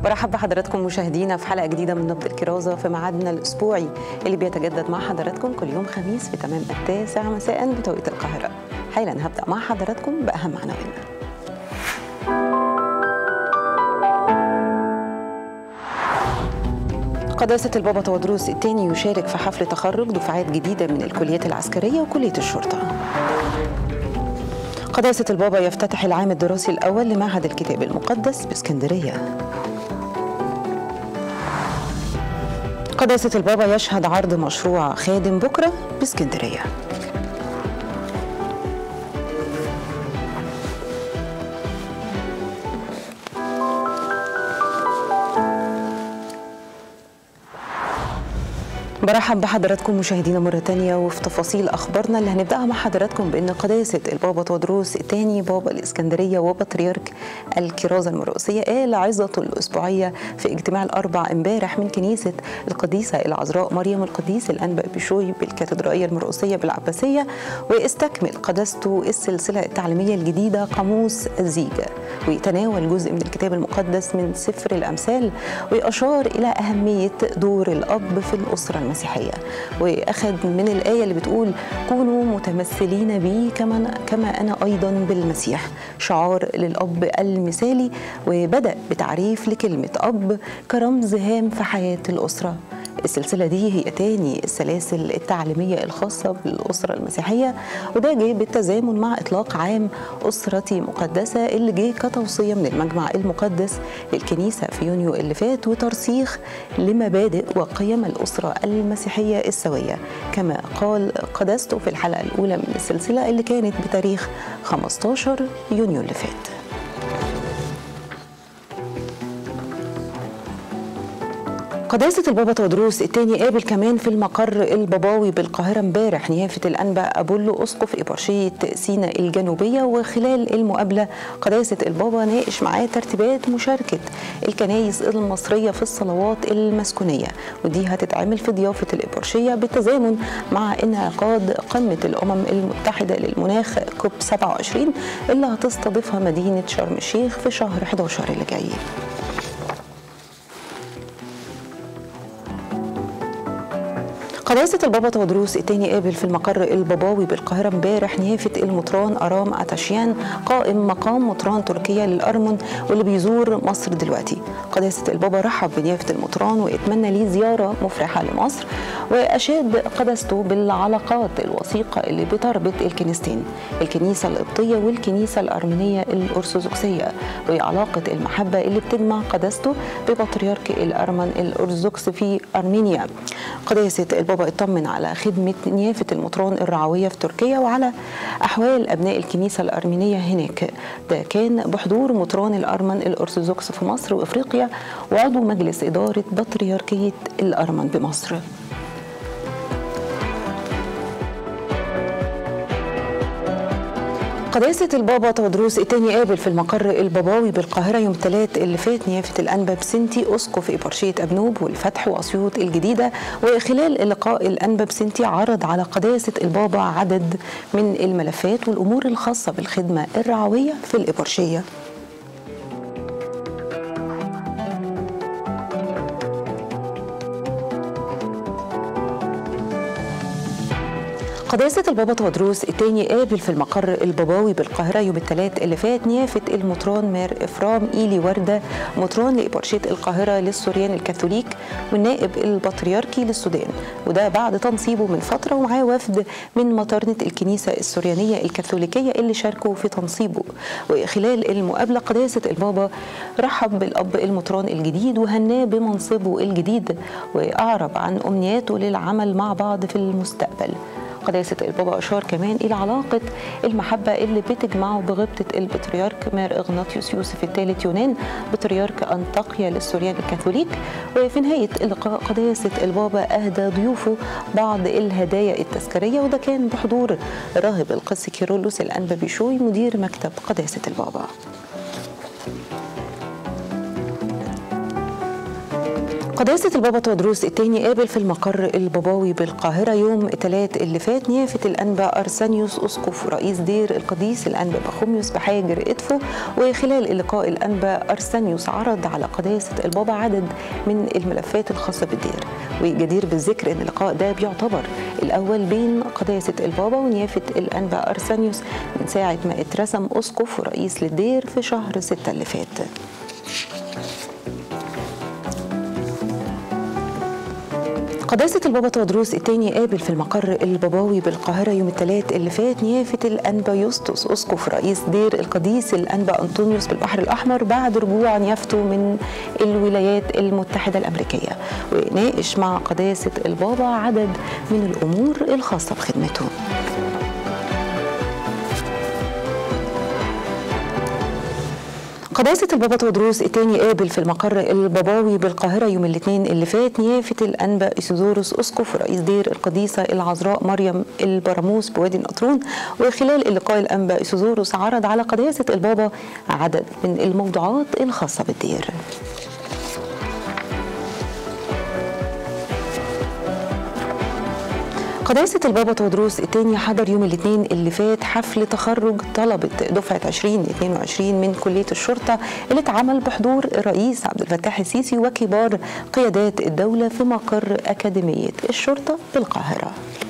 برحب بحضراتكم مشاهدينا في حلقه جديده من نبض الكرازه في ميعادنا الاسبوعي اللي بيتجدد مع حضراتكم كل يوم خميس في تمام التاسع مساء بتوقيت القاهره حالا هبدا مع حضراتكم باهم عناويننا قداسة البابا تودروس الثاني يشارك في حفل تخرج دفعات جديدة من الكليات العسكرية وكلية الشرطة قداسة البابا يفتتح العام الدراسي الأول لمعهد الكتاب المقدس باسكندرية قداسة البابا يشهد عرض مشروع خادم بكرة باسكندرية برحب بحضراتكم مشاهدينا مرة تانية وفي تفاصيل أخبارنا اللي هنبدأها مع حضراتكم بأن قداسة البابا تودروس الثاني بابا الإسكندرية وبطريرك الكرازة المرؤوسية قال عظته الأسبوعية في اجتماع الأربع امبارح من كنيسة القديسة العذراء مريم القديس الأنبا بشوي بالكاتدرائية المرؤوسية بالعباسية واستكمل قداسته السلسلة التعليمية الجديدة قاموس الزيجة ويتناول جزء من الكتاب المقدس من سفر الأمثال وأشار إلى أهمية دور الأب في الأسرة المسيحية وأخذ من الآية اللي بتقول كونوا متمثلين بي كما, كما أنا أيضا بالمسيح شعار للأب المثالي وبدأ بتعريف لكلمة أب كرمز هام في حياة الأسرة السلسلة دي هي تاني السلاسل التعليمية الخاصة بالأسرة المسيحية وده جه بالتزامن مع إطلاق عام أسرتي مقدسة اللي جه كتوصية من المجمع المقدس للكنيسة في يونيو اللي فات وترسيخ لمبادئ وقيم الأسرة المسيحية السوية كما قال قداسته في الحلقة الأولى من السلسلة اللي كانت بتاريخ 15 يونيو اللي فات قداسة البابا تودروس الثاني قابل كمان في المقر الباباوي بالقاهرة امبارح نيافة الأنبا أبولو أسقف إبرشية سينا الجنوبية وخلال المقابلة قداسة البابا ناقش معاه ترتيبات مشاركة الكنايس المصرية في الصلوات المسكونية ودي هتتعمل في ضيافة الإبرشية بالتزامن مع انعقاد قمة الأمم المتحدة للمناخ كوب 27 اللي هتستضيفها مدينة شرم الشيخ في شهر 11 اللي جاي قداسة البابا تودروس الثاني قابل في المقر الباباوي بالقاهرة امبارح نيافة المطران أرام أتاشيان قائم مقام مطران تركيا للأرمن واللي بيزور مصر دلوقتي قداسة البابا رحب بنيافة المطران واتمنى ليه زيارة مفرحة لمصر وأشاد قداسته بالعلاقات الوثيقة اللي بتربط الكنيستين الكنيسة القبطية والكنيسة الأرمينية الأرثوذكسية وعلاقة المحبة اللي بتجمع قداسته ببطريرك الأرمن الأرثوذكس في أرمينيا قداسة البابا اطمن على خدمة نيافة المطران الرعوية في تركيا وعلى أحوال أبناء الكنيسة الأرمينية هناك ده كان بحضور مطران الأرمن الأرثوذكس في مصر وإفريقيا وعضو مجلس إدارة بطريركية الأرمن بمصر قداسة البابا تودروس الثاني قابل في المقر الباباوي بالقاهرة يوم ثلاث اللي فات نيافة الأنبا بسنتي أسقف إبرشية أبنوب والفتح وأسيوط الجديدة وخلال اللقاء الأنبا بسنتي عرض على قداسة البابا عدد من الملفات والأمور الخاصة بالخدمة الرعوية في الإبرشية قداسة البابا تودروس الثاني قابل في المقر الباباوي بالقاهرة يوم الثلاث اللي فات نيافة المطران مار إفرام إيلي وردة مطران لإبرشية القاهرة للسوريان الكاثوليك والنائب البطريركي للسودان وده بعد تنصيبه من فترة ومعاه وفد من مطارنة الكنيسة السوريانية الكاثوليكية اللي شاركوا في تنصيبه وخلال المقابلة قداسة البابا رحب بالأب المطران الجديد وهناه بمنصبه الجديد وأعرب عن أمنياته للعمل مع بعض في المستقبل قداسة البابا أشار كمان إلى علاقة المحبة اللي بتجمعه بغبطة البطريرك مار إغناطيوس يوسف الثالث يونان بطريرك أنطاكيا للسوريان الكاثوليك وفي نهاية اللقاء قداسة البابا أهدى ضيوفه بعض الهدايا التذكارية وده كان بحضور راهب القس كيرلس الأنبا بيشوي مدير مكتب قداسة البابا قداسة البابا تودروس الثاني قابل في المقر البابوي بالقاهرة يوم الثلاث اللي فات نيافة الأنبا أرسانيوس أسقف رئيس دير القديس الأنبا بخوميوس بحاجر إدفو وخلال اللقاء الأنبا أرسانيوس عرض على قداسة البابا عدد من الملفات الخاصة بالدير وجدير بالذكر أن اللقاء ده بيعتبر الأول بين قداسة البابا ونيافة الأنبا أرسانيوس من ساعة ما اترسم أسقف ورئيس للدير في شهر ستة اللي فات قداسة البابا تودروس الثاني قابل في المقر البابوي بالقاهرة يوم الثلاث اللي فات نيافة الأنبا يوستوس أسقف رئيس دير القديس الأنبا أنطونيوس بالبحر الأحمر بعد رجوع نيافته من الولايات المتحدة الأمريكية وناقش مع قداسة البابا عدد من الأمور الخاصة بخدمته قداسة البابا تودروس الثاني قابل في المقر الباباوي بالقاهرة يوم الاثنين اللي فات نيافة الأنبا إسيزوروس أسقف رئيس دير القديسة العذراء مريم البراموس بوادي النطرون وخلال اللقاء الأنبا إسيزوروس عرض على قداسة البابا عدد من الموضوعات الخاصة بالدير قداسة البابا تودروس الثاني حضر يوم الاثنين اللي فات حفل تخرج طلبة دفعة 2022 من كلية الشرطة اللي اتعمل بحضور الرئيس عبد الفتاح السيسي وكبار قيادات الدولة في مقر أكاديمية الشرطة بالقاهرة.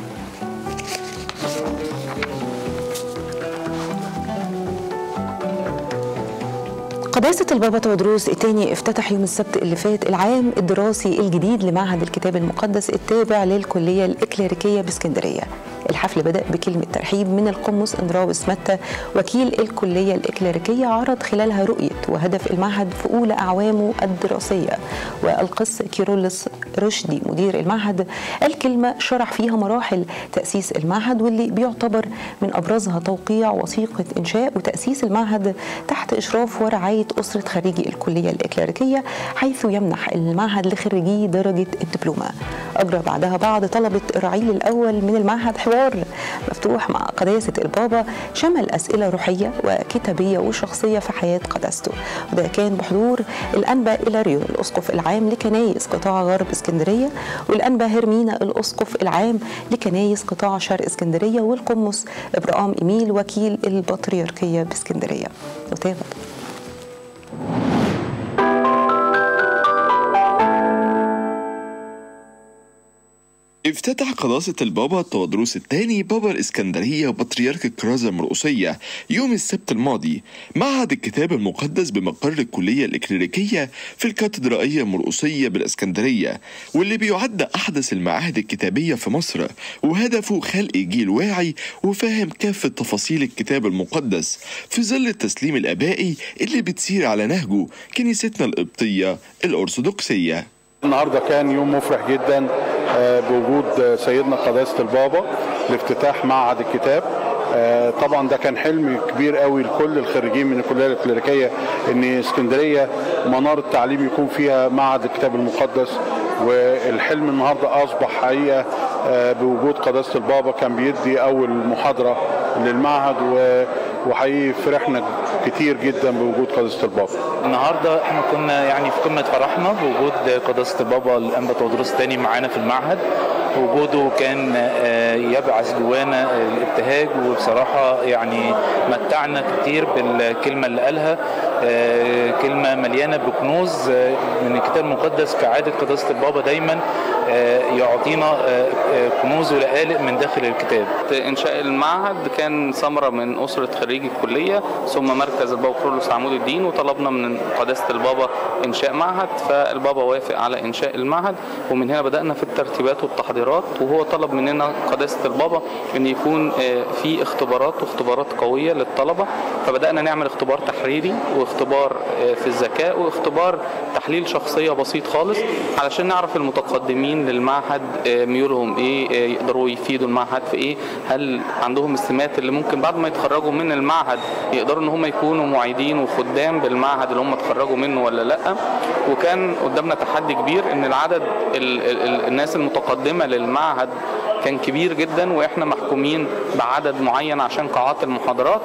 قداسة البابا تودروس الثاني افتتح يوم السبت اللي فات العام الدراسي الجديد لمعهد الكتاب المقدس التابع للكلية الإكليريكية باسكندرية الحفل بدأ بكلمة ترحيب من القمص اندراوس متى وكيل الكلية الإكليريكية عرض خلالها رؤية وهدف المعهد في أولى أعوامه الدراسية والقس كيرولس رشدي مدير المعهد الكلمة شرح فيها مراحل تأسيس المعهد واللي بيعتبر من أبرزها توقيع وثيقة إنشاء وتأسيس المعهد تحت إشراف ورعاية أسرة خريجي الكلية الإكليريكية حيث يمنح المعهد لخريجي درجة الدبلومة أجرى بعدها بعض طلبة الرعيل الأول من المعهد حوار مفتوح مع قداسة البابا شمل أسئلة روحية وكتابية وشخصية في حياة قداسته وده كان بحضور الأنبا إلاريون الأسقف العام لكنايس قطاع غرب اسكندرية والأنبا هرمينا الأسقف العام لكنايس قطاع شرق اسكندرية والقمص إبراهام إيميل وكيل البطريركية باسكندرية نتابع افتتح قداسة البابا تودروس الثاني بابا الإسكندرية وبطريرك الكرازة المرقسية يوم السبت الماضي معهد الكتاب المقدس بمقر الكلية الإكليريكية في الكاتدرائية المرقسية بالإسكندرية واللي بيعد أحدث المعاهد الكتابية في مصر وهدفه خلق جيل واعي وفاهم كافة تفاصيل الكتاب المقدس في ظل التسليم الآبائي اللي بتسير على نهجه كنيستنا القبطية الأرثوذكسية النهارده كان يوم مفرح جدا بوجود سيدنا قداسه البابا لافتتاح معهد الكتاب طبعا ده كان حلم كبير قوي لكل الخريجين من الكليه الكليريكيه ان اسكندريه منار التعليم يكون فيها معهد الكتاب المقدس والحلم النهارده اصبح حقيقه بوجود قداسه البابا كان بيدي اول محاضره للمعهد وحقيقي فرحنا كتير جدا بوجود قداسه البابا. النهارده احنا كنا يعني في قمه فرحنا بوجود قداسه البابا الانبا تودروس الثاني معانا في المعهد وجوده كان يبعث جوانا الابتهاج وبصراحه يعني متعنا كتير بالكلمه اللي قالها كلمه مليانه بكنوز من الكتاب المقدس كعاده قداسه البابا دايما يعطينا كنوز ولقالق من داخل الكتاب. انشاء المعهد كان ثمره من اسره خريجي الكليه ثم مركز البابا كرولوس عمود الدين وطلبنا من قداسه البابا انشاء معهد فالبابا وافق على انشاء المعهد ومن هنا بدانا في الترتيبات والتحضيرات وهو طلب مننا قداسه البابا ان يكون في اختبارات واختبارات قويه للطلبه فبدانا نعمل اختبار تحريري واختبار في الذكاء واختبار تحليل شخصيه بسيط خالص علشان نعرف المتقدمين للمعهد ميولهم ايه يقدروا يفيدوا المعهد في ايه هل عندهم السمات اللي ممكن بعد ما يتخرجوا من المعهد يقدروا ان هم يكونوا معيدين وخدام بالمعهد اللي هم اتخرجوا منه ولا لا وكان قدامنا تحدي كبير ان العدد ال ال الناس المتقدمه للمعهد كان كبير جدا واحنا محكومين بعدد معين عشان قاعات المحاضرات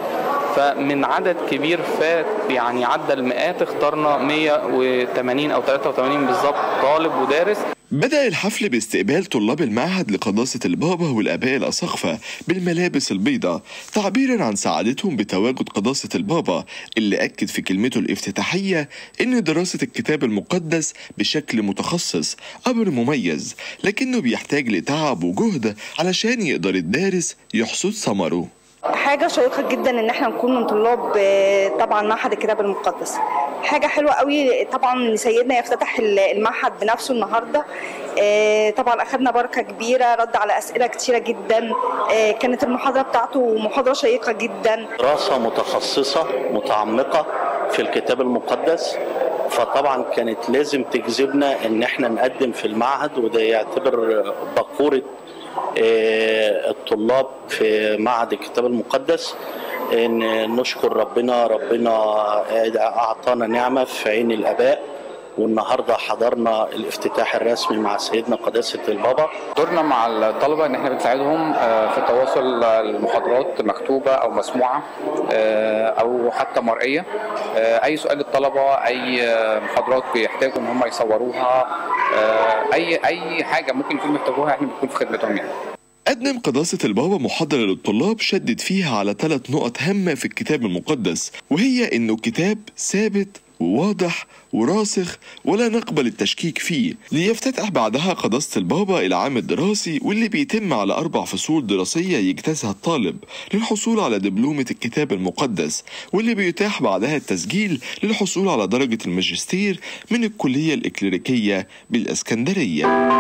فمن عدد كبير فات يعني عدى المئات اخترنا 180 او 83 بالظبط طالب ودارس بدأ الحفل باستقبال طلاب المعهد لقداسة البابا والآباء الأساقفة بالملابس البيضاء تعبيرا عن سعادتهم بتواجد قداسة البابا اللي أكد في كلمته الافتتاحية إن دراسة الكتاب المقدس بشكل متخصص أمر مميز لكنه بيحتاج لتعب وجهد علشان يقدر الدارس يحصد ثمره حاجة شيقة جدا ان احنا نكون من طلاب آه، طبعا معهد الكتاب المقدس حاجة حلوة قوي طبعا ان سيدنا يفتتح المعهد بنفسه النهاردة آه، طبعا اخذنا بركة كبيرة رد على اسئلة كتيرة جدا آه، كانت المحاضرة بتاعته محاضرة شيقة جدا دراسة متخصصة متعمقة في الكتاب المقدس فطبعا كانت لازم تجذبنا ان احنا نقدم في المعهد وده يعتبر بقورة آه، الطلاب في معهد الكتاب المقدس ان نشكر ربنا ربنا اعطانا نعمه في عين الاباء والنهارده حضرنا الافتتاح الرسمي مع سيدنا قداسه البابا دورنا مع الطلبه ان احنا بنساعدهم آه، في تواصل المحاضرات مكتوبه او مسموعه آه، او حتى مرئيه آه، اي سؤال للطلبه اي آه، محاضرات بيحتاجوا ان هم يصوروها آه، اي اي حاجه ممكن يكونوا محتاجوها احنا بنكون في خدمتهم يعني قدم قداسة البابا محاضرة للطلاب شدد فيها على ثلاث نقط هامة في الكتاب المقدس وهي إنه كتاب ثابت وواضح وراسخ ولا نقبل التشكيك فيه ليفتتح بعدها قداسة البابا العام الدراسي واللي بيتم على أربع فصول دراسية يجتازها الطالب للحصول على دبلومة الكتاب المقدس واللي بيتاح بعدها التسجيل للحصول على درجة الماجستير من الكلية الإكليريكية بالإسكندرية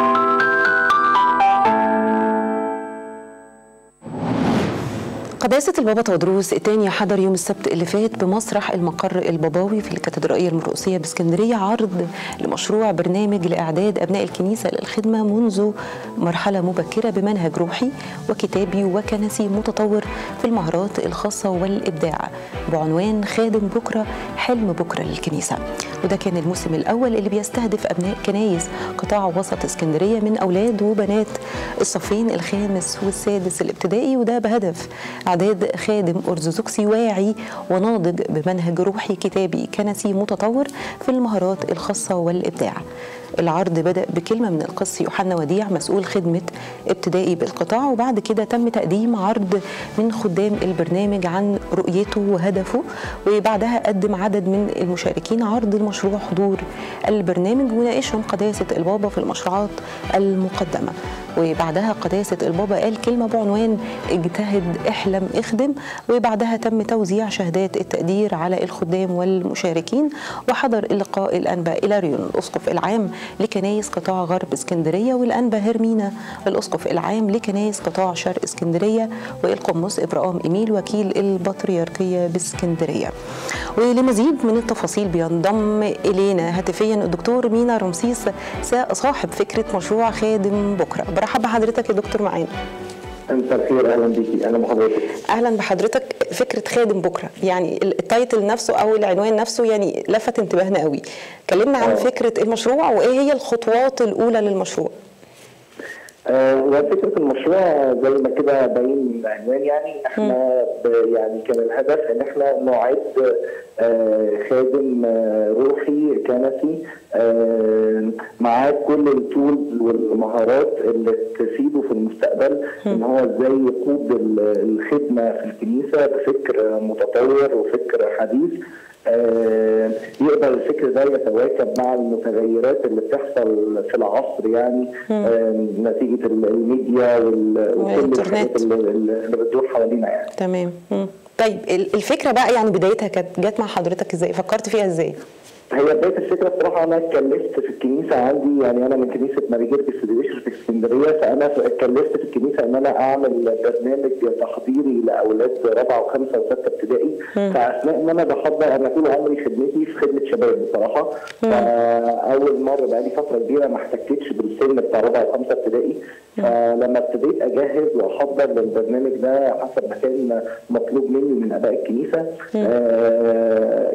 قداسة البابا تودروس الثاني حضر يوم السبت اللي فات بمسرح المقر البابوي في الكاتدرائية المرقسية باسكندرية عرض لمشروع برنامج لإعداد أبناء الكنيسة للخدمة منذ مرحلة مبكرة بمنهج روحي وكتابي وكنسي متطور في المهارات الخاصة والإبداع بعنوان خادم بكرة حلم بكرة للكنيسة وده كان الموسم الأول اللي بيستهدف أبناء كنايس قطاع وسط اسكندرية من أولاد وبنات الصفين الخامس والسادس الابتدائي وده بهدف إعداد خادم أرثوذكسي واعي وناضج بمنهج روحي كتابي كنسي متطور في المهارات الخاصة والإبداع العرض بدأ بكلمة من القس يوحنا وديع مسؤول خدمة ابتدائي بالقطاع وبعد كده تم تقديم عرض من خدام البرنامج عن رؤيته وهدفه وبعدها قدم عدد من المشاركين عرض المشروع حضور البرنامج وناقشهم قداسة البابا في المشروعات المقدمة وبعدها قداسة البابا قال كلمة بعنوان اجتهد احلم اخدم وبعدها تم توزيع شهادات التقدير على الخدام والمشاركين وحضر اللقاء الأنبا إلاريون الأسقف العام لكنايس قطاع غرب اسكندرية والأنبا هرمينا الأسقف العام لكنايس قطاع شرق اسكندرية والقمص إبراهيم إميل وكيل البطريركية باسكندرية ولمزيد من التفاصيل بينضم إلينا هاتفيا الدكتور مينا رمسيس صاحب فكرة مشروع خادم بكرة برحب بحضرتك يا دكتور معانا مساء الخير اهلا بيكي اهلا بحضرتك اهلا بحضرتك فكره خادم بكره يعني التايتل نفسه او العنوان نفسه يعني لفت انتباهنا قوي كلمنا عن فكره المشروع وايه هي الخطوات الاولى للمشروع آه وفكره المشروع زي ما كده باين العنوان يعني احنا ب- يعني كان الهدف ان احنا نعد آه خادم آه روحي كنسي آه معاه كل التولز والمهارات اللي تفيده في المستقبل ان هو ازاي يقود ال- الخدمه في الكنيسه بفكر متطور وفكر حديث آه، يقدر الفكر ده يتواكب مع المتغيرات اللي بتحصل في العصر يعني آه، نتيجه ال- الميديا وال- وكل والإنترنت. الحاجات اللي, اللي بتدور حوالينا يعني تمام مم. طيب ال- الفكره بقى يعني بدايتها كانت جت مع حضرتك ازاي فكرت فيها ازاي هي بدايه الفكره بصراحه انا اتكلفت في الكنيسه عندي يعني انا من كنيسه ماري جرجس في في اسكندريه فانا اتكلفت في الكنيسه ان انا اعمل برنامج تحضيري لاولاد رابعه وخمسه وسته ابتدائي فاثناء ما انا بحضر انا طول عمري خدمتي في خدمه شباب بصراحه فاول مره بقالي فتره كبيره ما احتكتش بالسن بتاع رابعه وخمسه ابتدائي فلما ابتديت اجهز واحضر للبرنامج ده حسب ما كان مطلوب مني من اباء الكنيسه آه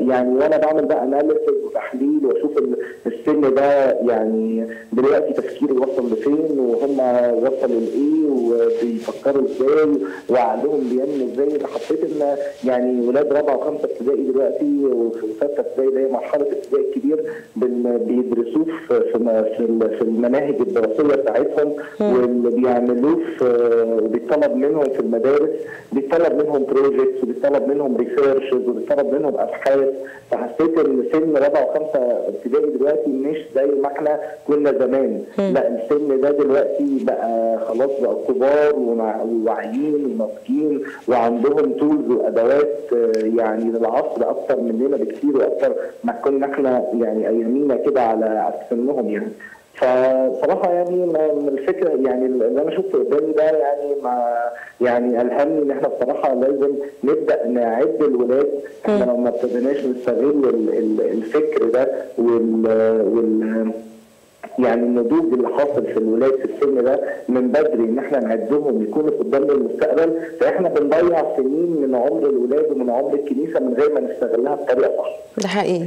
يعني وانا بعمل بقى اناليسيس وتحليل واشوف ال- السن ده يعني دلوقتي تفكيره وصل لفين وهم وصلوا لايه وبيفكروا ازاي وعقلهم بينمو ازاي أنا حسيت ان يعني ولاد رابعه وخمسه ابتدائي دلوقتي وسته ابتدائي اللي هي مرحله ابتدائي الكبير بن- بيدرسوه في في م- في ال- في المناهج الدراسيه بتاعتهم واللي بيعملوه في وبيطلب منهم في المدارس بيطلب منهم بروجيكتس وبيطلب منهم ريسيرشز وبيطلب منهم ابحاث فحسيت ان سن رابعه وخمسه ابتدائي دلوقتي مش زي ما احنا كنا زمان لا السن ده دلوقتي بقى خلاص بقى كبار ومع- وواعيين وناضجين وعندهم تولز وادوات آه، يعني للعصر اكتر مننا بكتير واكتر ما كنا احنا يعني ايامينا كده على على سنهم يعني فصراحة يعني ما- من الفكرة يعني اللي أنا شفته قدامي ده يعني ما يعني ألهمني إن إحنا بصراحة لازم نبدأ نعد الولاد إحنا لو ما ابتديناش نستغل ال- ال- الفكر ده وال, وال يعني النضوج اللي حاصل في الولاد في السن ده من بدري ان احنا نعدهم يكونوا قدام المستقبل فاحنا بنضيع سنين من عمر الولاد ومن عمر الكنيسه من غير ما نستغلها بطريقه صح. ده حقيقي ف...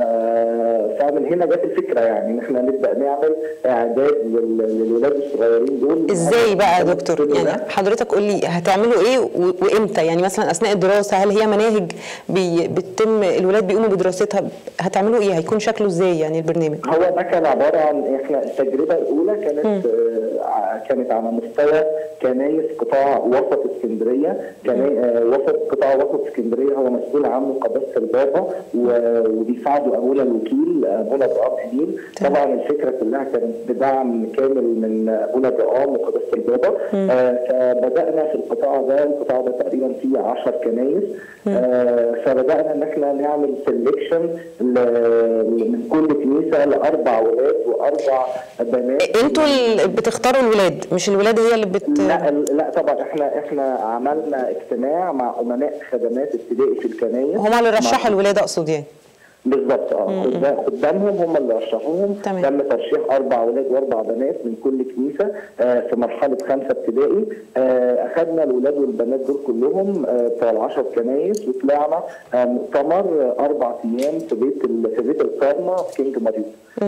فمن هنا جت الفكره يعني ان احنا نبدا نعمل اعداد لل... للولاد الصغيرين دول ازاي بقى يا دكتور يعني حضرتك قول لي هتعملوا ايه و- وامتى يعني مثلا اثناء الدراسه هل هي مناهج بي بتتم الولاد بيقوموا بدراستها هتعملوا ايه هيكون شكله ازاي يعني البرنامج هو ده كان عباره عن احنا التجربه الاولى كانت آه ع- كانت على مستوى كنايس قطاع وسط اسكندريه كنا- آه وسط قطاع وسط اسكندريه هو مسؤول عنه قداسه البابا و- وبيساعده ابونا الوكيل ابونا ابراهيم امين طبعا الفكره كلها كانت بدعم كامل من ابونا ابراهيم وقداسه البابا آه فبدانا في القطاع ده القطاع ده تقريبا فيه 10 كنايس آه فبدانا ان احنا نعمل سelection من كل كنيسه لاربع ولاد واربع بنات انتوا اللي بتختاروا الولاد مش الولاد هي اللي بت لا لا طبعا احنا احنا عملنا اجتماع مع امناء خدمات ابتدائي في الكنايس هما اللي مع- رشحوا الولاد اقصد يعني بالظبط اه خدام- خدامهم هم اللي رشحوهم تمام. تم ترشيح اربع اولاد واربع بنات من كل كنيسه آه في مرحله خمسه ابتدائي آه اخذنا الاولاد والبنات دول كلهم آه بتوع العشر كنايس وطلعنا آه مؤتمر آه اربع ايام في بيت ال- في بيت الكارما في كينج ماريوت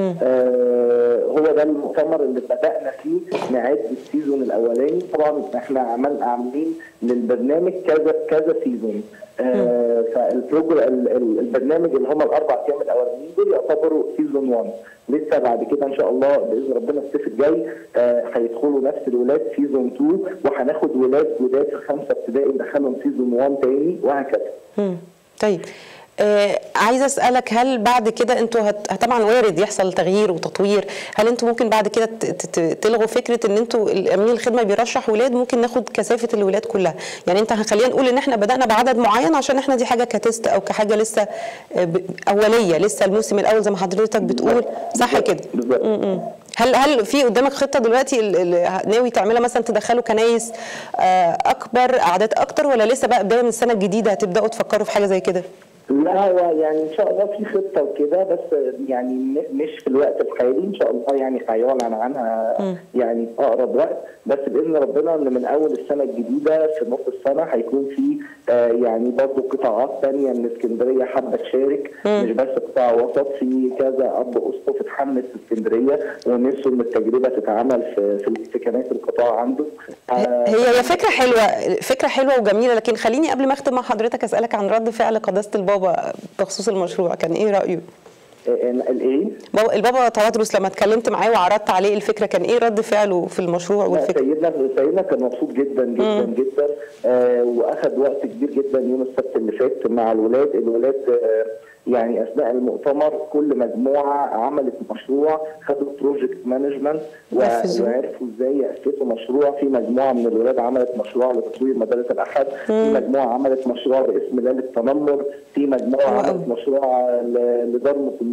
آه هو ده المؤتمر اللي بدانا فيه نعد السيزون الاولاني طبعا احنا عمل عاملين للبرنامج كذا كذا سيزون آه فالبروجرام ال- ال- البرنامج اللي هم الاربع ايام الاولانيين دول يعتبروا سيزون 1 لسه بعد كده ان شاء الله باذن ربنا الصيف الجاي آه، هيدخلوا نفس الولاد سيزون 2 وهناخد ولاد جداد في خمسه ابتدائي ندخلهم سيزون 1 تاني وهكذا مم. طيب آه عايزه اسالك هل بعد كده انتوا هت... طبعا وارد يحصل تغيير وتطوير هل انتوا ممكن بعد كده ت... ت... تلغوا فكره ان انتوا امين الخدمه بيرشح ولاد ممكن ناخد كثافه الولاد كلها يعني انت خلينا نقول ان احنا بدانا بعدد معين عشان احنا دي حاجه كتست او كحاجه لسه آه، ب... اوليه لسه الموسم الاول زي ما حضرتك بتقول صح كده بالظبط م-م. هل هل في قدامك خطه دلوقتي ال- ال- ناوي تعملها مثلا تدخلوا كنايس آه، اكبر اعداد اكتر ولا لسه بقى بدايه من السنه الجديده هتبداوا تفكروا في حاجه زي كده؟ لا هو يعني ان شاء الله في خطه وكده بس يعني م- مش في الوقت الحالي ان شاء الله يعني هيعلن عنها يعني في اقرب وقت بس باذن ربنا ان من اول السنه الجديده في نص السنه هيكون في آه يعني برضه قطاعات ثانيه من اسكندريه حابه تشارك مش بس قطاع وسط في كذا اب اسقف اتحمس في اسكندريه ونفسه ان التجربه تتعمل في في, في كنائس القطاع عنده آه هي هي فكره حلوه فكره حلوه وجميله لكن خليني قبل ما اختم مع حضرتك اسالك عن رد فعل قداسه البابا بخصوص المشروع كان ايه رايه؟ الايه؟ بابا البابا توادرس لما اتكلمت معاه وعرضت عليه الفكره كان ايه رد فعله في المشروع لا والفكره؟ سيدنا سيدنا كان مبسوط جدا جدا جدا آه واخد وقت كبير جدا يوم السبت اللي فات مع الولاد الولاد آه يعني اثناء المؤتمر كل مجموعه عملت مشروع خدوا بروجكت مانجمنت نفذوه. وعرفوا ازاي ياسسوا مشروع في مجموعه من الولاد عملت مشروع لتطوير مدارس الاحد في مجموعه عملت مشروع باسم ليله التنمر في مجموعه حلو عملت أوي. مشروع ل- لدار مسنين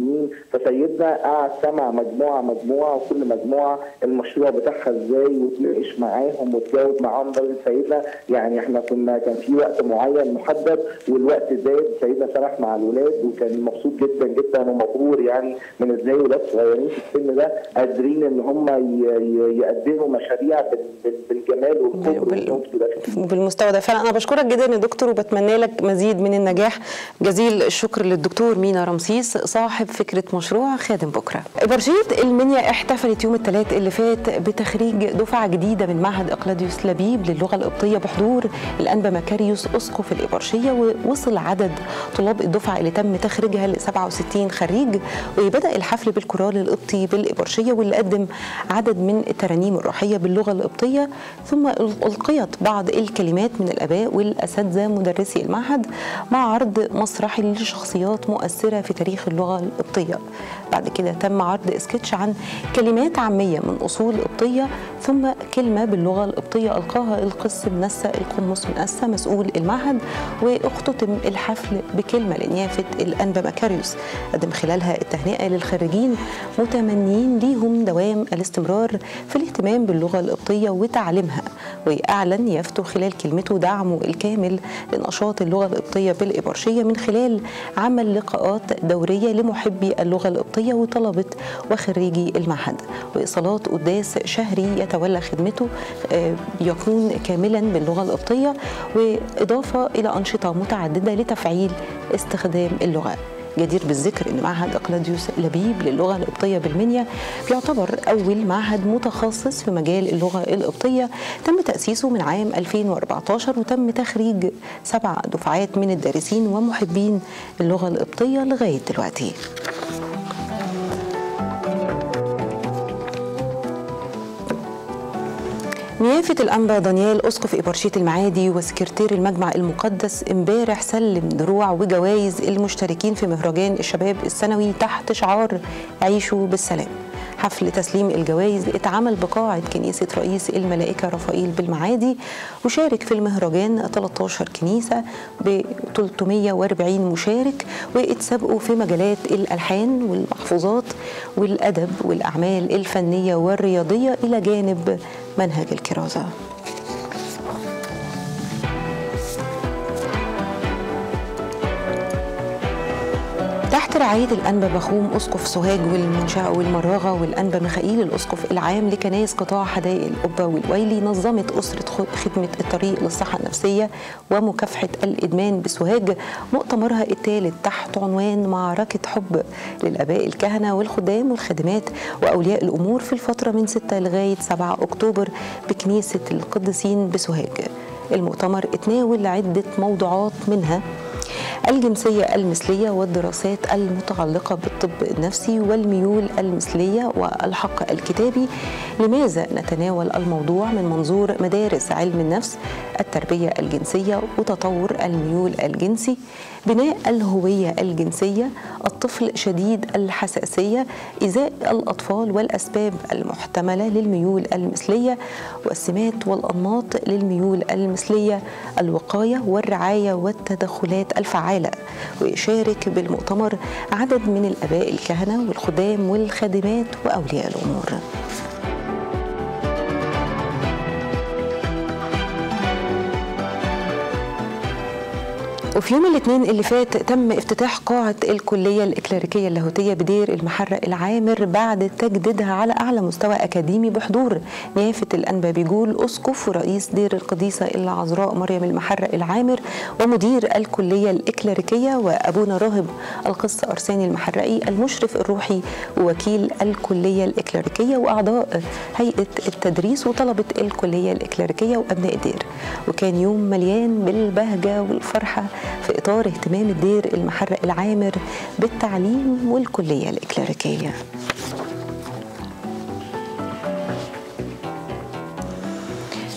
سنين فسيدنا قعد سمع مجموعه مجموعه وكل مجموعه المشروع بتاعها ازاي وتناقش معاهم وتجاوب معاهم لدرجه سيدنا يعني احنا كنا كان في وقت معين محدد والوقت زاد سيدنا سرح مع الولاد وكان مبسوط جدا جدا ومبهور يعني من ازاي ولاد صغيرين في السن ده قادرين ان هم يقدموا مشاريع بالجمال والقدر وبالمستوى ده فعلا انا بشكرك جدا يا دكتور وبتمنى لك مزيد من النجاح جزيل الشكر للدكتور مينا رمسيس صاحب فكره مشروع خادم بكره برشيه المنيا احتفلت يوم الثلاث اللي فات بتخريج دفعه جديده من معهد اقلاديوس لبيب للغه القبطيه بحضور الانبا مكاريوس اسقف الابرشيه ووصل عدد طلاب الدفعه اللي تم تخريجها ل 67 خريج وبدا الحفل بالكورال القبطي بالابرشيه واللي قدم عدد من الترانيم الروحيه باللغه القبطيه ثم القيت بعض الكلمات من الاباء والاساتذه مدرسي المعهد مع عرض مسرحي لشخصيات مؤثره في تاريخ اللغه القبطيه بعد كده تم عرض سكتش عن كلمات عاميه من اصول قبطيه ثم كلمه باللغه القبطيه القاها القس منسى القمص منسى مسؤول المعهد واختتم الحفل بكلمه لنيافه الانبا مكاريوس قدم خلالها التهنئه للخريجين متمنيين ليهم دوام الاستمرار في الاهتمام باللغه القبطيه وتعليمها واعلن يفتو خلال كلمته دعمه الكامل لنشاط اللغه القبطيه بالابرشيه من خلال عمل لقاءات دوريه لمحبي اللغه القبطيه وطلبه وخريجي المعهد واصالات قداس شهري يتولى خدمته يكون كاملا باللغه القبطيه واضافه الى انشطه متعدده لتفعيل استخدام اللغه جدير بالذكر ان معهد اقلاديوس لبيب للغه القبطيه بالمنيا بيعتبر اول معهد متخصص في مجال اللغه القبطيه تم تاسيسه من عام 2014 وتم تخريج سبع دفعات من الدارسين ومحبين اللغه القبطيه لغايه دلوقتي نيافة الأنبا دانيال أسقف إبرشية المعادي وسكرتير المجمع المقدس امبارح سلم دروع وجوائز المشتركين في مهرجان الشباب السنوي تحت شعار عيشوا بالسلام حفل تسليم الجوائز اتعمل بقاعة كنيسة رئيس الملائكة رفائيل بالمعادي وشارك في المهرجان 13 كنيسة ب 340 مشارك واتسابقوا في مجالات الألحان والمحفوظات والأدب والأعمال الفنية والرياضية إلى جانب منهج الكرازة تحت رعاية الأنبا بخوم أسقف سوهاج والمنشأة والمراغة والأنبا ميخائيل الأسقف العام لكنائس قطاع حدائق القبة والويلي نظمت أسرة خدمة الطريق للصحة النفسية ومكافحة الإدمان بسوهاج مؤتمرها الثالث تحت عنوان معركة حب للآباء الكهنة والخدام والخادمات وأولياء الأمور في الفترة من 6 لغاية 7 أكتوبر بكنيسة القديسين بسوهاج المؤتمر اتناول عدة موضوعات منها الجنسية المثلية والدراسات المتعلقة بالطب النفسي والميول المثلية والحق الكتابي لماذا نتناول الموضوع من منظور مدارس علم النفس التربية الجنسية وتطور الميول الجنسي بناء الهوية الجنسية الطفل شديد الحساسية إزاء الأطفال والأسباب المحتملة للميول المثلية والسمات والأنماط للميول المثلية الوقاية والرعاية والتدخلات الفعالة ويشارك بالمؤتمر عدد من الآباء الكهنة والخدام والخادمات وأولياء الأمور وفي يوم الاثنين اللي فات تم افتتاح قاعة الكلية الإكليريكية اللاهوتية بدير المحرق العامر بعد تجديدها على أعلى مستوى أكاديمي بحضور نيافة الأنبا بيجول أسقف ورئيس دير القديسة العذراء مريم المحرق العامر ومدير الكلية الإكليريكية وأبونا راهب القس أرساني المحرقي المشرف الروحي ووكيل الكلية الإكليريكية وأعضاء هيئة التدريس وطلبة الكلية الإكليريكية وأبناء الدير وكان يوم مليان بالبهجة والفرحة في إطار اهتمام الدير المحرق العامر بالتعليم والكلية الإكليريكية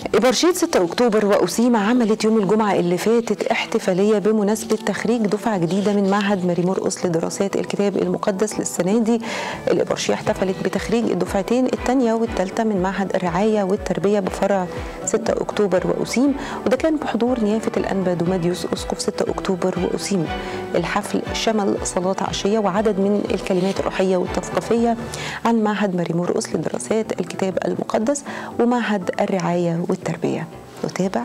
إبرشية 6 أكتوبر وأسيمة عملت يوم الجمعة اللي فاتت احتفالية بمناسبة تخريج دفعة جديدة من معهد ماري مرقس لدراسات الكتاب المقدس للسنة دي الإبرشية احتفلت بتخريج الدفعتين الثانية والثالثة من معهد الرعاية والتربية بفرع 6 أكتوبر وأسيم وده كان بحضور نيافة الأنبا دوماديوس أسقف 6 أكتوبر وأسيم الحفل شمل صلاة عشية وعدد من الكلمات الروحية والتثقيفية عن معهد ماري مرقس لدراسات الكتاب المقدس ومعهد الرعاية والتربية نتابع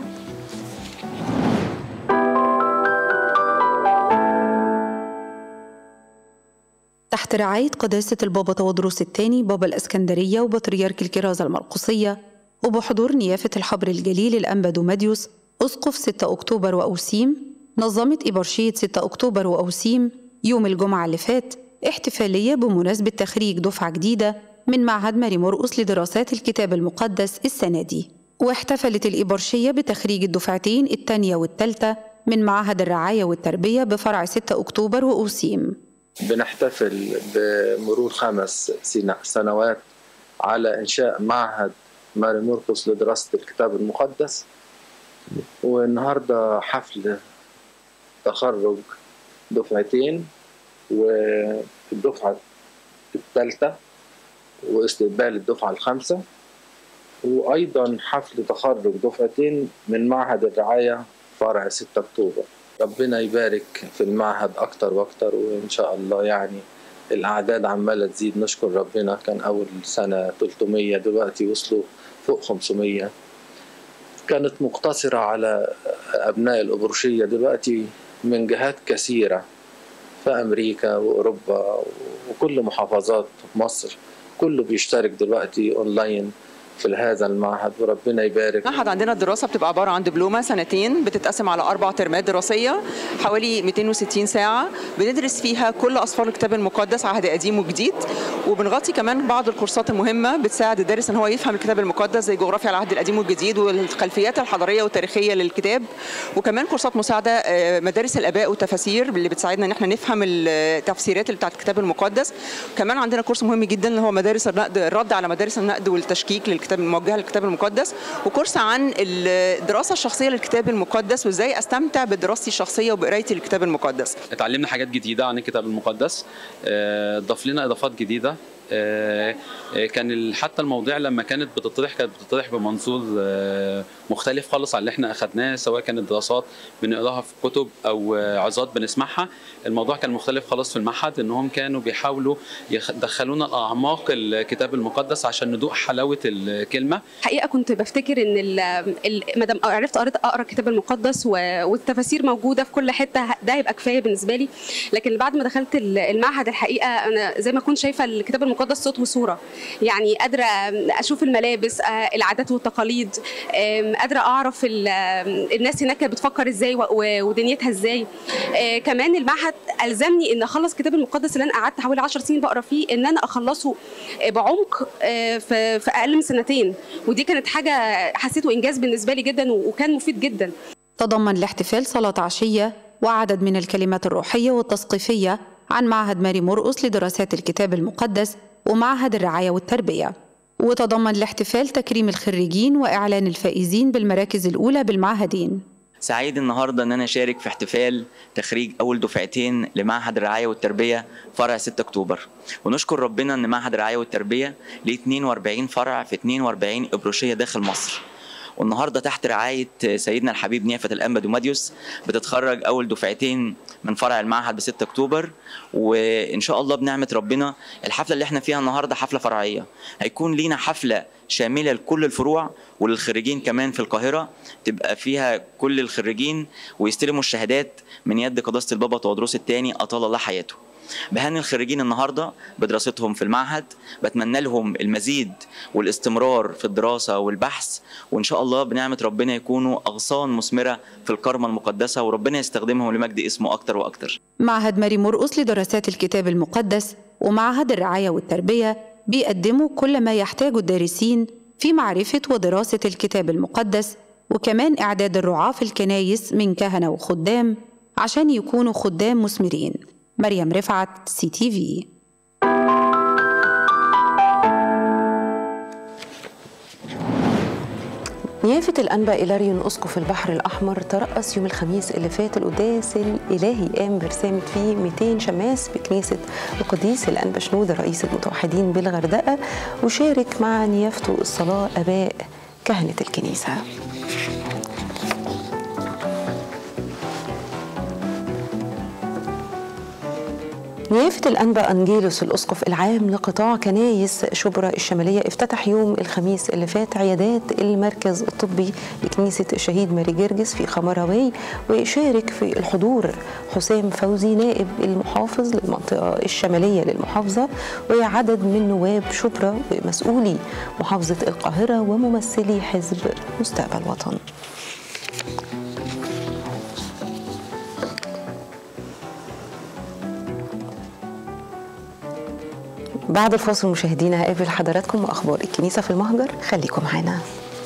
تحت رعاية قداسة البابا تودروس الثاني بابا الإسكندرية وبطريرك الكرازة المرقسية وبحضور نيافة الحبر الجليل الأنبا دوماديوس أسقف 6 أكتوبر وأوسيم نظمت إبرشية 6 أكتوبر وأوسيم يوم الجمعة اللي فات احتفالية بمناسبة تخريج دفعة جديدة من معهد ماري مرقس لدراسات الكتاب المقدس السنة دي واحتفلت الإبرشية بتخريج الدفعتين الثانية والثالثة من معهد الرعاية والتربية بفرع 6 أكتوبر وأوسيم بنحتفل بمرور خمس سنوات على إنشاء معهد ماري مرقس لدراسة الكتاب المقدس والنهاردة حفل تخرج دفعتين والدفعة الثالثة واستقبال الدفعة الخامسة وأيضا حفل تخرج دفعتين من معهد الرعاية فرع 6 أكتوبر ربنا يبارك في المعهد أكتر وأكتر وإن شاء الله يعني الأعداد عمالة تزيد نشكر ربنا كان أول سنة 300 دلوقتي وصلوا فوق 500 كانت مقتصرة على أبناء الأبرشية دلوقتي من جهات كثيرة في أمريكا وأوروبا وكل محافظات مصر كله بيشترك دلوقتي أونلاين في هذا المعهد وربنا يبارك معهد عندنا الدراسة بتبقى عبارة عن دبلومة سنتين بتتقسم على أربع ترمات دراسية حوالي 260 ساعة بندرس فيها كل أصفار الكتاب المقدس عهد قديم وجديد وبنغطي كمان بعض الكورسات المهمة بتساعد الدارس إن هو يفهم الكتاب المقدس زي جغرافيا العهد القديم والجديد والخلفيات الحضارية والتاريخية للكتاب وكمان كورسات مساعدة مدارس الآباء والتفاسير اللي بتساعدنا إن احنا نفهم التفسيرات اللي بتاعت الكتاب المقدس كمان عندنا كورس مهم جدا اللي هو مدارس النقد الرد على مدارس النقد والتشكيك للكتاب الموجهه للكتاب المقدس وكورس عن الدراسه الشخصيه للكتاب المقدس وازاي استمتع بدراستي الشخصيه وبقرايتي للكتاب المقدس اتعلمنا حاجات جديده عن الكتاب المقدس ضاف لنا اضافات جديده كان حتى المواضيع لما كانت بتطرح كانت بتطرح بمنظور مختلف خالص عن اللي احنا اخذناه سواء كانت دراسات بنقراها في كتب او عظات بنسمعها الموضوع كان مختلف خالص في المعهد انهم كانوا بيحاولوا يدخلونا اعماق الكتاب المقدس عشان ندوق حلاوه الكلمه حقيقه كنت بفتكر ان ما دام عرفت قريت اقرا الكتاب المقدس والتفاسير موجوده في كل حته ده هيبقى كفايه بالنسبه لي لكن بعد ما دخلت المعهد الحقيقه انا زي ما كنت شايفه الكتاب المقدس صوت وصوره يعني قادره اشوف الملابس العادات والتقاليد قادره اعرف الناس هناك بتفكر ازاي ودنيتها ازاي كمان المعهد الزمني ان اخلص الكتاب المقدس اللي انا قعدت حوالي 10 سنين بقرا فيه ان انا اخلصه بعمق في اقل من سنتين ودي كانت حاجه حسيته انجاز بالنسبه لي جدا وكان مفيد جدا تضمن الاحتفال صلاه عشيه وعدد من الكلمات الروحيه والتثقيفيه عن معهد ماري مرقس لدراسات الكتاب المقدس ومعهد الرعايه والتربيه وتضمن الاحتفال تكريم الخريجين واعلان الفائزين بالمراكز الاولى بالمعهدين سعيد النهارده ان انا اشارك في احتفال تخريج اول دفعتين لمعهد الرعايه والتربيه فرع 6 اكتوبر ونشكر ربنا ان معهد الرعايه والتربيه ليه 42 فرع في 42 ابروشيه داخل مصر والنهارده تحت رعايه سيدنا الحبيب نيافه الانبا دوماديوس بتتخرج اول دفعتين من فرع المعهد ب 6 اكتوبر وان شاء الله بنعمه ربنا الحفله اللي احنا فيها النهارده حفله فرعيه هيكون لينا حفله شامله لكل الفروع وللخريجين كمان في القاهره تبقى فيها كل الخريجين ويستلموا الشهادات من يد قداسه البابا تودروس الثاني اطال الله حياته بهني الخريجين النهارده بدراستهم في المعهد بتمنى لهم المزيد والاستمرار في الدراسه والبحث وان شاء الله بنعمه ربنا يكونوا اغصان مثمره في الكرمه المقدسه وربنا يستخدمهم لمجد اسمه اكتر واكتر. معهد ماري مرقس لدراسات الكتاب المقدس ومعهد الرعايه والتربيه بيقدموا كل ما يحتاجه الدارسين في معرفه ودراسه الكتاب المقدس وكمان اعداد الرعاه في الكنايس من كهنه وخدام عشان يكونوا خدام مثمرين. مريم رفعت سي تي في نيافة الأنبا إيلاريون أسقف البحر الأحمر ترأس يوم الخميس اللي فات القداس الإلهي قام برسامة فيه 200 شماس بكنيسة القديس الأنبا شنودة رئيس المتوحدين بالغردقة وشارك مع نيافته الصلاة آباء كهنة الكنيسة نيافة الأنبا أنجيلوس الأسقف العام لقطاع كنايس شبرا الشمالية افتتح يوم الخميس اللي فات عيادات المركز الطبي لكنيسة الشهيد ماري جرجس في خمراوي وشارك في الحضور حسام فوزي نائب المحافظ للمنطقة الشمالية للمحافظة وعدد من نواب شبرا ومسؤولي محافظة القاهرة وممثلي حزب مستقبل وطن بعد الفاصل مشاهدينا هقابل حضراتكم واخبار الكنيسه في المهجر خليكم معانا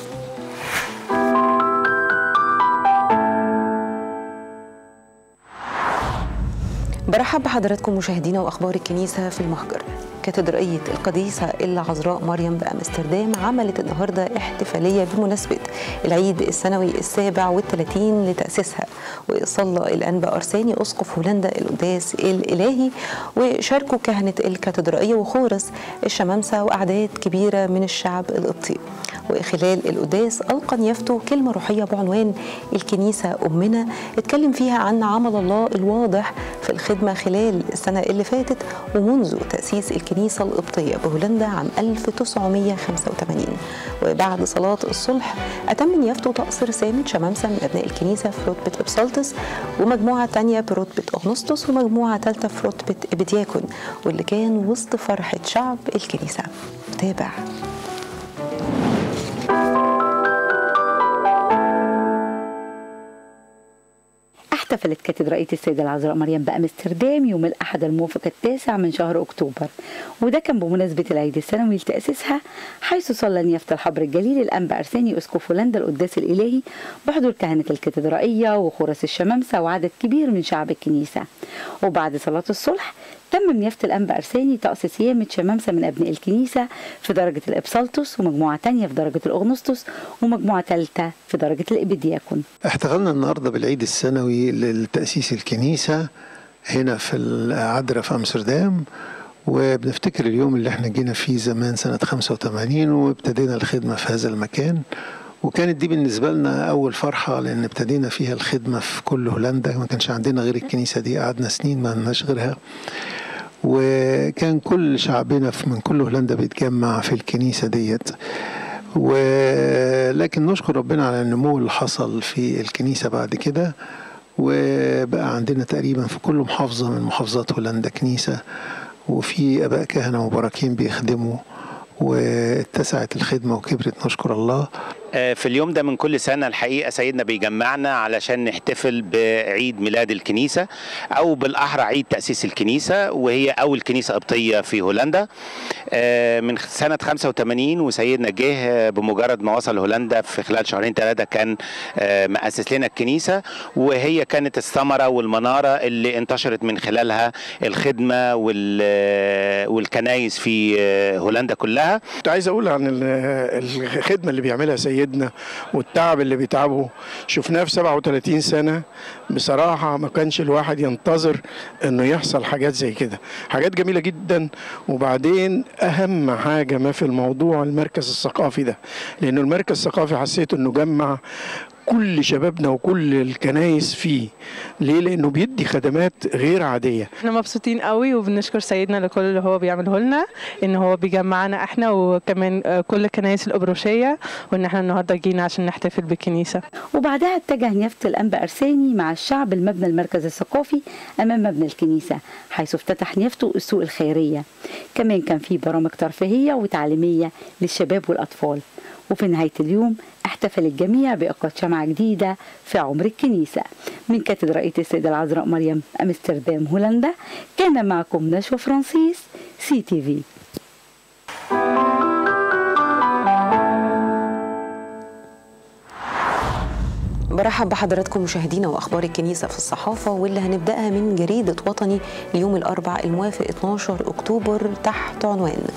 برحب بحضراتكم مشاهدينا واخبار الكنيسه في المهجر كاتدرائية القديسة العذراء مريم بأمستردام عملت النهاردة احتفالية بمناسبة العيد السنوي السابع والثلاثين لتأسيسها وصلى الأنبا أرساني أسقف هولندا القداس الإلهي وشاركوا كهنة الكاتدرائية وخورس الشمامسة وأعداد كبيرة من الشعب القبطي وخلال القداس ألقى نيافته كلمة روحية بعنوان الكنيسة أمنا اتكلم فيها عن عمل الله الواضح في الخدمة خلال السنة اللي فاتت ومنذ تأسيس الكنيسة القبطية بهولندا عام 1985 وبعد صلاة الصلح أتم نيافته طقس رسامة شمامسة من أبناء الكنيسة في رتبة إبسالتس ومجموعة تانية برتبة أغنسطس ومجموعة ثالثة في رتبة إبدياكون واللي كان وسط فرحة شعب الكنيسة تابع احتفلت كاتدرائية السيدة العذراء مريم بأمستردام يوم الأحد الموافق التاسع من شهر أكتوبر وده كان بمناسبة العيد السنوي لتأسيسها حيث صلى نيافة الحبر الجليل الأنبا أرساني أسقف هولندا القداس الإلهي بحضور كهنة الكاتدرائية وخرس الشمامسة وعدد كبير من شعب الكنيسة وبعد صلاة الصلح تم نيافة الأنبا أرساني طقس صيامة شمامسة من أبناء الكنيسة في درجة الإبسالتوس ومجموعة تانية في درجة الأغنسطس ومجموعة ثالثة في درجة الإبدياكون احتفلنا النهاردة بالعيد السنوي لتأسيس الكنيسة هنا في العذراء في أمستردام وبنفتكر اليوم اللي احنا جينا فيه زمان سنة 85 وابتدينا الخدمة في هذا المكان وكانت دي بالنسبة لنا أول فرحة لأن ابتدينا فيها الخدمة في كل هولندا ما كانش عندنا غير الكنيسة دي قعدنا سنين ما لناش غيرها وكان كل شعبنا من كل هولندا بيتجمع في الكنيسة ديت ولكن نشكر ربنا على النمو اللي حصل في الكنيسة بعد كده وبقى عندنا تقريبا في كل محافظة من محافظات هولندا كنيسة وفي آباء كهنة مباركين بيخدموا واتسعت الخدمة وكبرت نشكر الله في اليوم ده من كل سنة الحقيقة سيدنا بيجمعنا علشان نحتفل بعيد ميلاد الكنيسة أو بالأحرى عيد تأسيس الكنيسة وهي أول كنيسة قبطية في هولندا من سنة 85 وسيدنا جه بمجرد ما وصل هولندا في خلال شهرين ثلاثة كان مؤسس لنا الكنيسة وهي كانت الثمرة والمنارة اللي انتشرت من خلالها الخدمة والكنايس في هولندا كلها كنت عايز أقول عن الخدمة اللي بيعملها سيدنا سيدنا والتعب اللي بيتعبه شفناه في 37 سنة بصراحة ما كانش الواحد ينتظر انه يحصل حاجات زي كده حاجات جميلة جدا وبعدين اهم حاجة ما في الموضوع المركز الثقافي ده لانه المركز الثقافي حسيت انه جمع كل شبابنا وكل الكنايس فيه ليه لانه بيدي خدمات غير عاديه احنا مبسوطين قوي وبنشكر سيدنا لكل اللي هو بيعمله لنا ان هو بيجمعنا احنا وكمان كل الكنايس الابروشيه وان احنا النهارده جينا عشان نحتفل بالكنيسه وبعدها اتجه نيافه الانبا ارساني مع الشعب المبنى المركز الثقافي امام مبنى الكنيسه حيث افتتح نيافته السوق الخيريه كمان كان في برامج ترفيهيه وتعليميه للشباب والاطفال وفي نهاية اليوم احتفل الجميع بإيقاد شمعة جديدة في عمر الكنيسة من كاتدرائية السيدة العذراء مريم أمستردام هولندا كان معكم نشوى فرانسيس سي تي في برحب بحضراتكم مشاهدينا واخبار الكنيسه في الصحافه واللي هنبداها من جريده وطني ليوم الاربع الموافق 12 اكتوبر تحت عنوان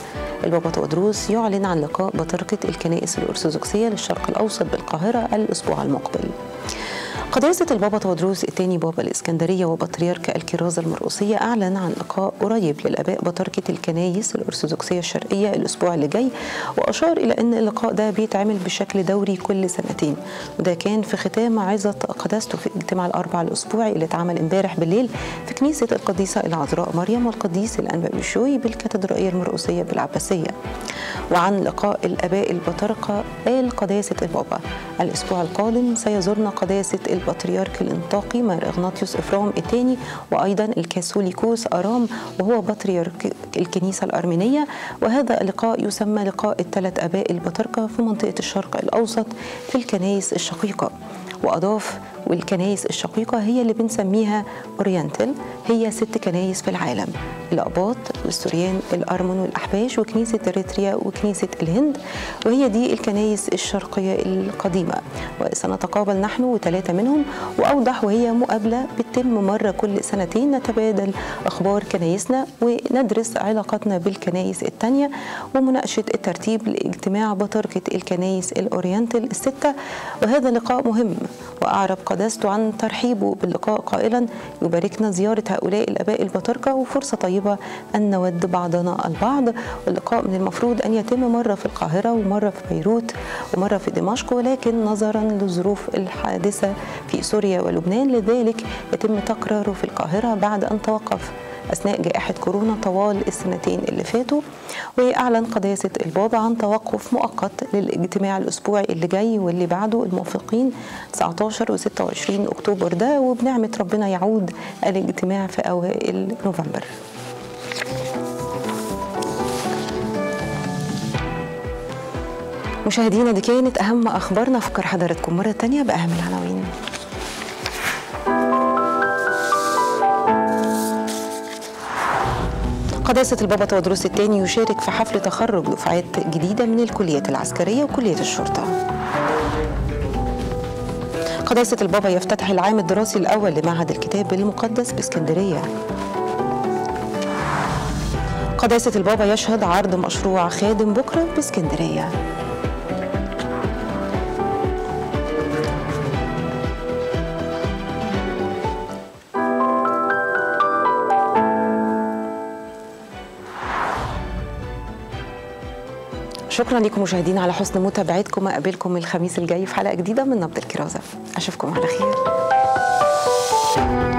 البابا تودروس يعلن عن لقاء بطركة الكنائس الأرثوذكسية للشرق الأوسط بالقاهرة الأسبوع المقبل قداسة البابا تودروس الثاني بابا الإسكندرية وبطريرك الكرازة المرقسية أعلن عن لقاء قريب للآباء بطركة الكنايس الأرثوذكسية الشرقية الأسبوع اللي جاي وأشار إلى أن اللقاء ده بيتعمل بشكل دوري كل سنتين وده كان في ختام عظة قداسته في اجتماع الأربع الأسبوعي اللي اتعمل امبارح بالليل في كنيسة القديسة العذراء مريم والقديس الأنبا بشوي بالكاتدرائية المرقسية بالعباسية وعن لقاء الآباء البطرقة قال قداسة البابا الأسبوع القادم سيزورنا قداسة البطريرك الانطاقي مار إغناطيوس إفرام الثاني وأيضا الكاثوليكوس أرام وهو بطريرك الكنيسة الأرمينية وهذا اللقاء يسمى لقاء الثلاث آباء البطرقة في منطقة الشرق الأوسط في الكنائس الشقيقة وأضاف والكنائس الشقيقة هي اللي بنسميها أورينتال هي ست كنائس في العالم الأباط والسوريان الأرمن والأحباش وكنيسة إريتريا وكنيسة الهند وهي دي الكنائس الشرقية القديمة وسنتقابل نحن وثلاثة منهم وأوضح وهي مقابلة بتتم مرة كل سنتين نتبادل أخبار كنايسنا وندرس علاقتنا بالكنائس التانية ومناقشة الترتيب لاجتماع بطركة الكنائس الأورينتال الستة وهذا لقاء مهم وأعرب قداسته عن ترحيبه باللقاء قائلا يباركنا زيارة هؤلاء الآباء البطاركة وفرصة طيبة أن نود بعضنا البعض واللقاء من المفروض أن يتم مرة في القاهرة ومرة في بيروت ومرة في دمشق ولكن نظرا لظروف الحادثة في سوريا ولبنان لذلك يتم تكراره في القاهرة بعد أن توقف أثناء جائحة كورونا طوال السنتين اللي فاتوا وأعلن قداسة البابا عن توقف مؤقت للاجتماع الأسبوعي اللي جاي واللي بعده الموافقين 19 و 26 أكتوبر ده وبنعمة ربنا يعود الاجتماع في أوائل نوفمبر مشاهدينا دي كانت أهم أخبارنا فكر حضراتكم مرة تانية بأهم العناوين قداسة البابا تودروس الثاني يشارك في حفل تخرج دفعات جديدة من الكليات العسكرية وكلية الشرطة قداسة البابا يفتتح العام الدراسي الأول لمعهد الكتاب المقدس باسكندرية قداسة البابا يشهد عرض مشروع خادم بكرة باسكندرية شكرا لكم مشاهدينا على حسن متابعتكم اقابلكم الخميس الجاي في حلقه جديده من نبض الكرازه اشوفكم على خير